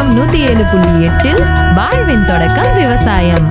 FM நூத்தி ஏழு புள்ளி எட்டில் வாழ்வின் தொடக்கம் விவசாயம்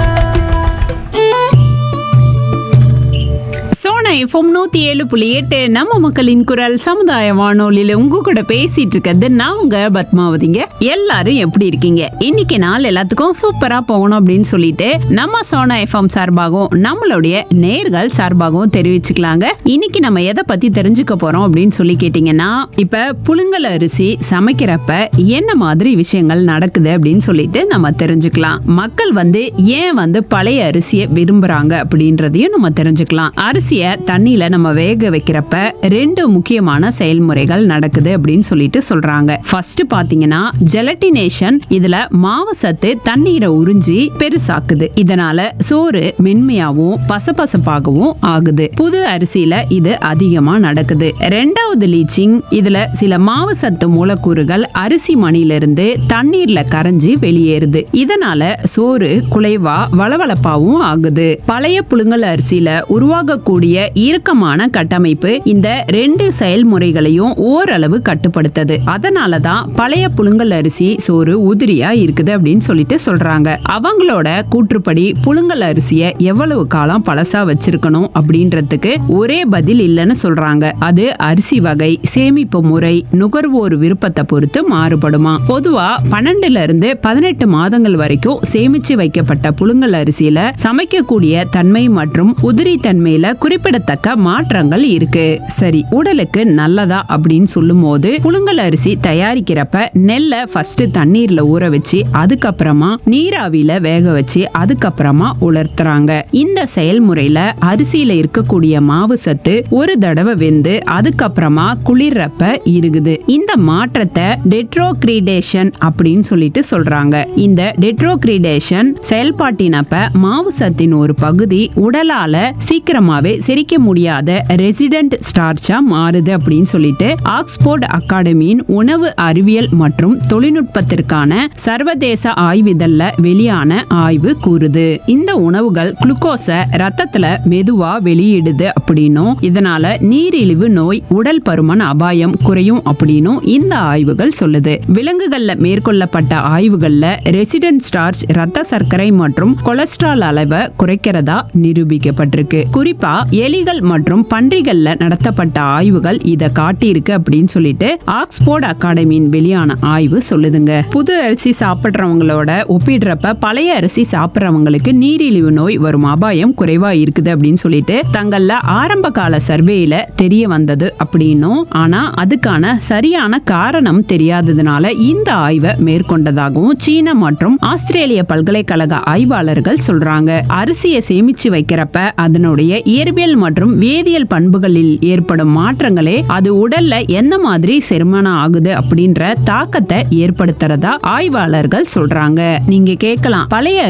சோனா எஃப்எம் நூத்தி ஏழு புள்ளி எட்டு நம்ம மக்களின் குரல் சமுதாய வானொலியில உங்க கூட பேசிட்டு இருக்கிறது நான் உங்க பத்மாவதிங்க எல்லாரும் எப்படி இருக்கீங்க இன்னைக்கு நாள் எல்லாத்துக்கும் சூப்பரா போகணும் அப்படின்னு சொல்லிட்டு நம்ம சோனா எஃப்எம் சார்பாகவும் நம்மளுடைய நேர்கள் சார்பாகவும் தெரிவிச்சுக்கலாங்க இன்னைக்கு நம்ம எதை பத்தி தெரிஞ்சுக்க போறோம் அப்படின்னு சொல்லி கேட்டீங்கன்னா இப்ப புழுங்கல் அரிசி சமைக்கிறப்ப என்ன மாதிரி விஷயங்கள் நடக்குது அப்படின்னு சொல்லிட்டு நம்ம தெரிஞ்சுக்கலாம் மக்கள் வந்து ஏன் வந்து பழைய அரிசியை விரும்புறாங்க அப்படின்றதையும் நம்ம தெரிஞ்சுக்கலாம் அரிசியை தண்ணியில நம்ம வேக வைக்கிறப்ப ரெண்டு முக்கியமான செயல்முறைகள் நடக்குது அப்படின்னு சொல்லிட்டு சொல்றாங்க ஃபர்ஸ்ட் பாத்தீங்கன்னா ஜெலட்டினேஷன் இதுல மாவு சத்து தண்ணீரை உறிஞ்சி பெருசாக்குது இதனால சோறு மென்மையாவும் பசபசப்பாகவும் ஆகுது புது அரிசியில இது அதிகமா நடக்குது ரெண்டாவது லீச்சிங் இதுல சில மாவு சத்து மூலக்கூறுகள் அரிசி மணிலிருந்து தண்ணீர்ல கரைஞ்சு வெளியேறுது இதனால சோறு குலைவா வளவளப்பாவும் ஆகுது பழைய புழுங்கல் அரிசியில உருவாகக்கூடிய இறுக்கமான கட்டமைப்பு இந்த ரெண்டு செயல்முறைகளையும் ஓரளவு கட்டுப்படுத்தது அதனாலதான் பழைய புழுங்கல் அரிசி சோறு உதிரியா இருக்குது அப்படின்னு சொல்லிட்டு சொல்றாங்க அவங்களோட கூற்றுப்படி புழுங்கல் அரிசியை எவ்வளவு காலம் பழசா வச்சிருக்கணும் அப்படின்றதுக்கு ஒரே பதில் இல்லைன்னு சொல்றாங்க அது அரிசி வகை சேமிப்பு முறை நுகர்வோர் விருப்பத்தை பொறுத்து மாறுபடுமா பொதுவா பன்னெண்டுல இருந்து பதினெட்டு மாதங்கள் வரைக்கும் சேமிச்சு வைக்கப்பட்ட புழுங்கல் அரிசியில சமைக்கக்கூடிய தன்மை மற்றும் உதிரி தன்மையில குறிப்பிடத்தக்க மாற்றங்கள் இருக்கு சரி உடலுக்கு நல்லதா அப்படின்னு சொல்லும் போது புழுங்கல் அரிசி தயாரிக்கிறப்ப நெல்லை ஃபர்ஸ்ட் தண்ணீர்ல ஊற வச்சு அதுக்கப்புறமா நீராவியில வேக வச்சு அதுக்கப்புறமா உலர்த்துறாங்க இந்த செயல்முறையில அரிசியில இருக்கக்கூடிய மாவு சத்து ஒரு தடவை வெந்து அதுக்கப்புறமா குளிர்றப்ப இருகுது இந்த மாற்றத்தை டெட்ரோக்ரீடேஷன் அப்படின்னு சொல்லிட்டு சொல்றாங்க இந்த டெட்ரோக்ரீடேஷன் செயல்பாட்டினப்ப மாவு சத்தின் ஒரு பகுதி உடலால சீக்கிரமாவே செரிக்க முடியாத ரெசிடென்ட் ஸ்டார்ச்சா மாறுது அப்படின்னு சொல்லிட்டு ஆக்ஸ்போர்ட் அகாடமியின் உணவு அறிவியல் மற்றும் தொழில்நுட்பத்திற்கான சர்வதேச ஆய்விதழ்ல வெளியான ஆய்வு கூறுது இந்த உணவுகள் குளுக்கோஸை ரத்தத்துல மெதுவா வெளியிடுது அப்படின்னும் இதனால நீரிழிவு நோய் உடல் பருமன் அபாயம் குறையும் அப்படின்னும் இந்த ஆய்வுகள் சொல்லுது விலங்குகள்ல மேற்கொள்ளப்பட்ட ஆய்வுகள்ல ரெசிடென்ட் ஸ்டார்ச் ரத்த சர்க்கரை மற்றும் கொலஸ்ட்ரால் அளவை குறைக்கிறதா நிரூபிக்கப்பட்டிருக்கு குறிப்பா எலிகள் மற்றும் பன்றிகள்ல நடத்தப்பட்ட ஆய்வுகள் இத காட்டியிருக்கு அப்படின்னு சொல்லிட்டு ஆக்ஸ்போர்ட் அகாடமியின் வெளியான ஆய்வு சொல்லுதுங்க புது அரிசி சாப்பிடுறவங்களோட ஒப்பிடுறப்ப பழைய அரிசி சாப்பிடுறவங்களுக்கு நீரிழிவு நோய் வரும் அபாயம் குறைவா இருக்குது அப்படின்னு சொல்லிட்டு தங்கள்ல ஆரம்ப கால சர்வேல தெரிய வந்தது அப்படின்னும் ஆனா அதுக்கான சரியான காரணம் தெரியாததுனால இந்த ஆய்வை மேற்கொண்டதாகவும் சீன மற்றும் ஆஸ்திரேலிய பல்கலைக்கழக ஆய்வாளர்கள் சொல்றாங்க அரிசியை சேமிச்சு வைக்கிறப்ப அதனுடைய இயற்பியல் மற்றும் வேதியியல் பண்புகளில் ஏற்படும் மாற்றங்களே அது உடல்ல எந்த மாதிரி செரிமானம் ஆகுது அப்படின்ற தாக்கத்தை ஏற்படுத்துறதா ஆய்வாளர்கள் சொல்றாங்க நீங்க கேட்கலாம் பழைய